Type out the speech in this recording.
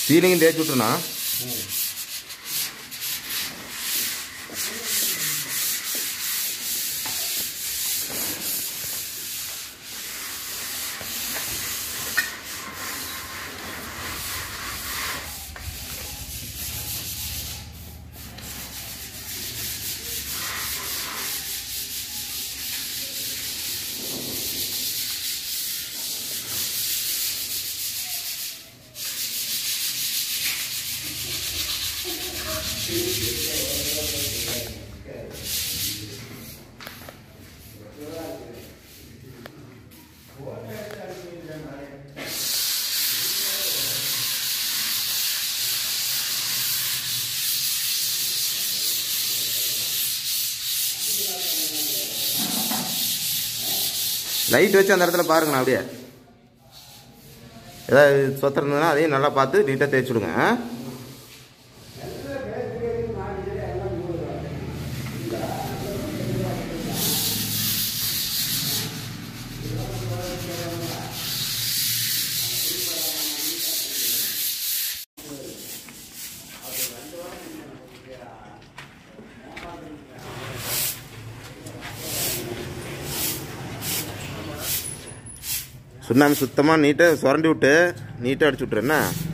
சீலிங்கும் தேய்ச்சி விட்டுருண்ணா லைட் வச்சு அந்த இடத்துல பாருங்கண்ணா அப்படியே ஏதாவது சொத்தம் இருந்ததுன்னா அதையும் நல்லா பார்த்து நீட்டாக தேய்ச்சி விடுங்க ஆ? சுண்ணாம்பு சுத்தமாக நீட்டாக சுரண்டி விட்டு நீட்டாக அடிச்சு விட்ரு என்ன